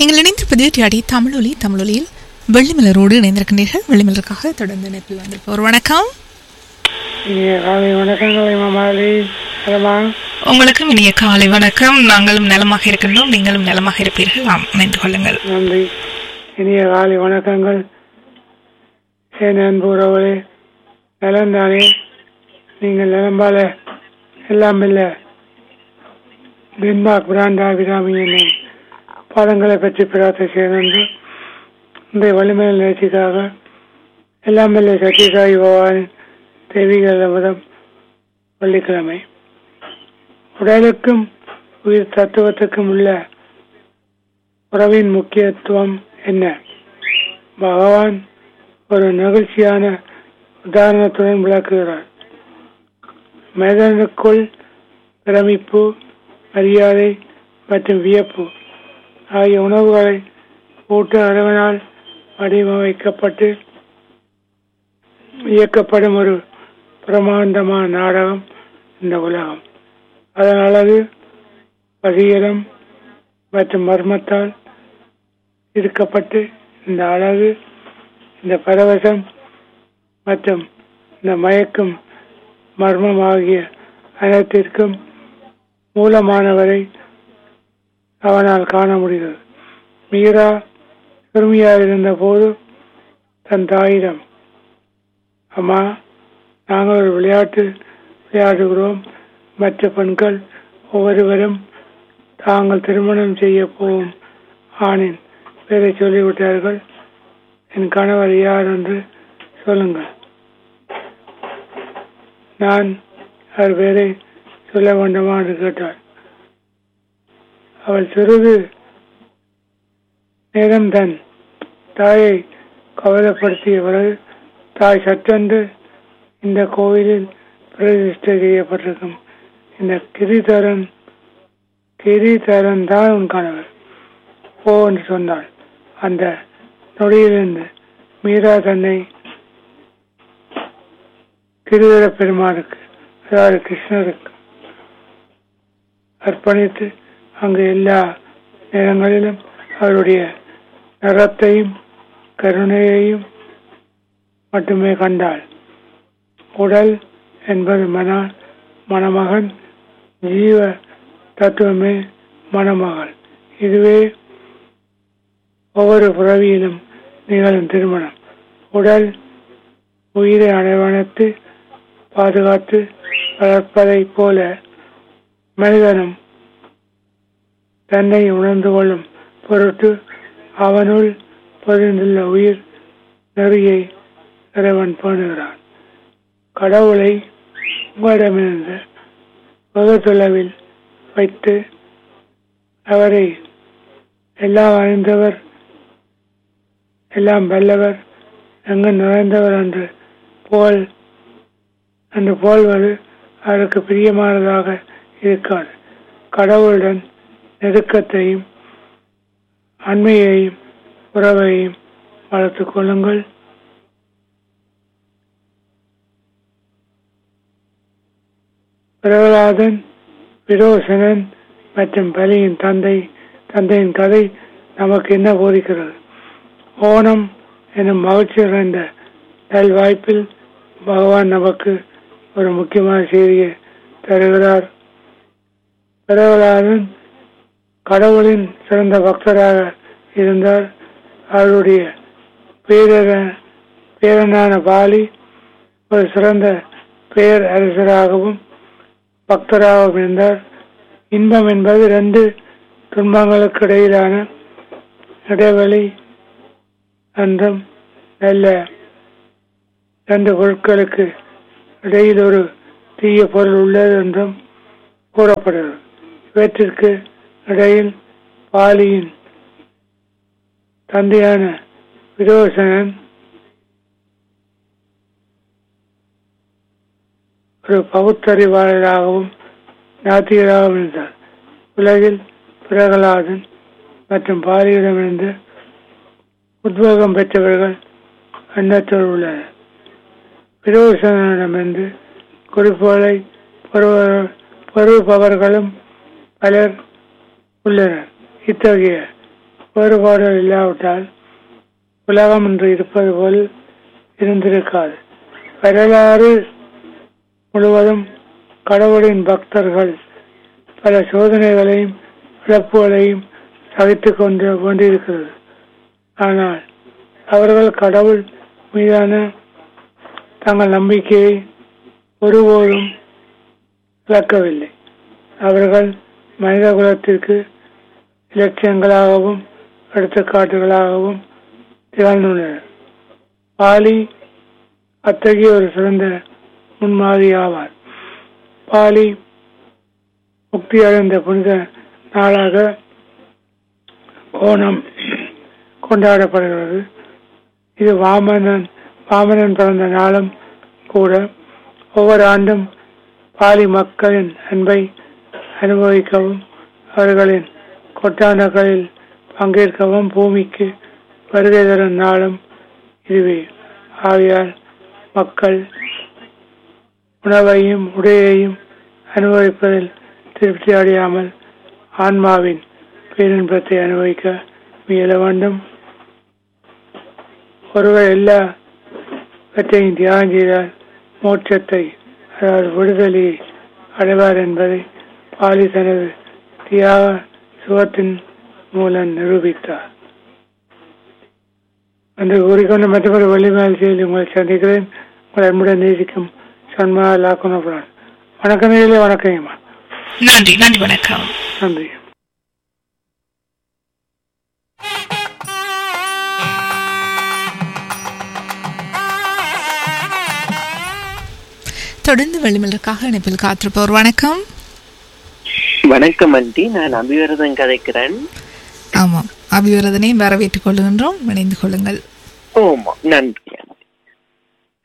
நீங்கள் இணைந்திருப்பது டியாடி தமிழொலி தமிழொலியில் வெள்ளிமலரோடு இணைந்திருக்கின்றீர்கள் வெள்ளிமலருக்காக தொடர்ந்து இணைப்பில் வந்திருப்போர் வணக்கம் இனிய காலை வணக்கங்களை மாமாலி நலமா உங்களுக்கும் இனிய காலை வணக்கம் நாங்களும் நலமாக இருக்கின்றோம் நீங்களும் நலமாக இருப்பீர்கள் ஆம் நின்று கொள்ளுங்கள் நன்றி இனிய காலை வணக்கங்கள் என் அன்பு உறவுகளே நலந்தானே நீங்கள் நலம்பால எல்லாம் இல்லை டென்மார்க் பிராண்டா விராமி என்னும் பாதங்களை பற்றி பிரார்த்தனை செய்து இந்த வலிமையில் நிகழ்ச்சிக்காக எல்லாம் இல்லை சத்யசாயி பகவானின் தெய்வீக முதம் வெள்ளிக்கிழமை உடலுக்கும் உயிர் தத்துவத்துக்கும் உள்ள உறவின் முக்கியத்துவம் என்ன பகவான் ஒரு நெகிழ்ச்சியான உதாரணத்துடன் விளக்குகிறார் மனிதனுக்குள் பிரமிப்பு மரியாதை மற்றும் வியப்பு ஆகிய உணவுகளை ஊட்ட அளவினால் வடிவமைக்கப்பட்டு இயக்கப்படும் ஒரு பிரமாண்டமான நாடகம் இந்த உலகம் அதன் அழகு பசியலம் மற்றும் மர்மத்தால் இருக்கப்பட்டு இந்த அழகு இந்த பரவசம் மற்றும் இந்த மயக்கும் மர்மம் ஆகிய அனைத்திற்கும் மூலமானவரை அவனால் காண முடிகிறது மீரா சிறுமியாக இருந்த போது தன் தாயிடம் அம்மா நாங்கள் ஒரு விளையாட்டு விளையாடுகிறோம் மற்ற பெண்கள் ஒவ்வொருவரும் தாங்கள் திருமணம் செய்ய போகும் ஆணின் பேரை சொல்லிவிட்டார்கள் என் கணவர் யார் என்று சொல்லுங்கள் நான் அவர் பேரை சொல்ல வேண்டுமா என்று கேட்டாள் அவள் சிறிது நேரம் தன் தாயை கவலைப்படுத்திய பிறகு தாய் சற்றென்று இந்த கோவிலில் பிரதிஷ்டை செய்யப்பட்டிருக்கும் இந்த கிரிதரன் கிரிதரன் தான் உன் கணவர் போ என்று சொன்னாள் அந்த நொடியிலிருந்து மீரா தன்னை கிரிதர பெருமானுக்கு அதாவது கிருஷ்ணருக்கு அர்ப்பணித்து அங்கு எல்லா நேரங்களிலும் அவருடைய நிறத்தையும் கருணையையும் மட்டுமே கண்டாள் உடல் என்பது மன மணமகன் ஜீவ தத்துவமே மணமகள் இதுவே ஒவ்வொரு புறவியிலும் நிகழும் திருமணம் உடல் உயிரை அணைவணைத்து பாதுகாத்து வளர்ப்பதைப் போல மனிதனும் தன்னை உணர்ந்து கொள்ளும் பொருட்டு அவனுள் பொதிந்துள்ள உயிர் நெறியை இறைவன் பேணுகிறான் கடவுளை உங்களிடமிருந்து வெகு தொலைவில் வைத்து அவரை எல்லாம் அறிந்தவர் எல்லாம் வல்லவர் எங்கு நிறைந்தவர் என்று போல் என்று போல்வது அவருக்கு பிரியமானதாக இருக்காது கடவுளுடன் நெருக்கத்தையும் அண்மையையும் உறவையும் வளர்த்துக் கொள்ளுங்கள் பிரகலாதன் விரோசனன் மற்றும் பலியின் தந்தை தந்தையின் கதை நமக்கு என்ன போதிக்கிறது ஓணம் எனும் மகிழ்ச்சி நிறைந்த நல்வாய்ப்பில் பகவான் நமக்கு ஒரு முக்கியமான செய்தியை தருகிறார் பிரகலாதன் கடவுளின் சிறந்த பக்தராக இருந்தார் அவருடைய பேரர பேரனான பாலி ஒரு சிறந்த பேர் அரசராகவும் பக்தராகவும் இருந்தார் இன்பம் என்பது ரெண்டு துன்பங்களுக்கு இடையிலான இடைவெளி என்றும் நல்ல ரெண்டு பொருட்களுக்கு இடையில் ஒரு தீய பொருள் உள்ளது என்றும் கூறப்படுகிறது இவற்றிற்கு இடையில் பாலியின் தந்தையான விரோசனன் ஒரு பகுத்தறிவாளராகவும் நாத்திகராகவும் இருந்தார் உலகில் பிரகலாதன் மற்றும் பாலியிடமிருந்து உத்வேகம் பெற்றவர்கள் எண்ணத்தோடு உள்ளனர் விரோசனமிருந்து குறிப்புகளை பெறுவர் பெறுபவர்களும் பலர் உள்ளனர் இத்தகைய வேறுபாடுகள் இல்லாவிட்டால் உலகம் என்று இருப்பது போல் இருந்திருக்காது வரலாறு முழுவதும் கடவுளின் பக்தர்கள் பல சோதனைகளையும் இழப்புகளையும் சகித்துக் கொண்டு கொண்டிருக்கிறது ஆனால் அவர்கள் கடவுள் மீதான தங்கள் நம்பிக்கையை ஒருபோதும் இழக்கவில்லை அவர்கள் மனித குலத்திற்கு இலட்சியங்களாகவும் எடுத்துக்காட்டுகளாகவும் திகழ்ந்துள்ளனர் பாலி அத்தகைய ஒரு சிறந்த முன்மாதிரி ஆவார் பாலி முக்தி அடைந்த புனித நாளாக ஓணம் கொண்டாடப்படுகிறது இது வாமனன் வாமனன் பிறந்த நாளும் கூட ஒவ்வொரு ஆண்டும் பாலி மக்களின் அன்பை அனுபவிக்கவும் அவர்களின் கொட்டாண்டங்களில் பங்கேற்கவும் பூமிக்கு வருகை தரும் நாளும் இதுவே ஆகையால் மக்கள் உணவையும் உடையையும் அனுபவிப்பதில் திருப்தி அடையாமல் ஆன்மாவின் பேரின்பத்தை அனுபவிக்க முயல வேண்டும் ஒருவர் எல்லாவற்றையும் தியாகம் செய்தால் மோட்சத்தை அதாவது விடுதலையை அடைவார் என்பதை பாலி தனது தியாக சுகத்தின் மூலம் நிரூபித்தார் என்று கூறிக்கொண்டு மற்றொரு வள்ளிமேல் செய்தி உங்களை சந்திக்கிறேன் உங்களை அன்புடன் நேசிக்கும் சன்மா லாக்குனபுரான் வணக்கம் நேரிலே வணக்கம்மா நன்றி நன்றி வணக்கம் நன்றி தொடர்ந்து வெளிமலருக்காக இணைப்பில் காத்திருப்போர் வணக்கம் வணக்கம் ஆண்டி நான் அபிவரதன் கதைக்கிறேன் ஆமாம் அபிவிரதனையும் வரவேற்றுக் கொள்கின்றோம் இணைந்து கொள்ளுங்கள் ஓமா நன்றி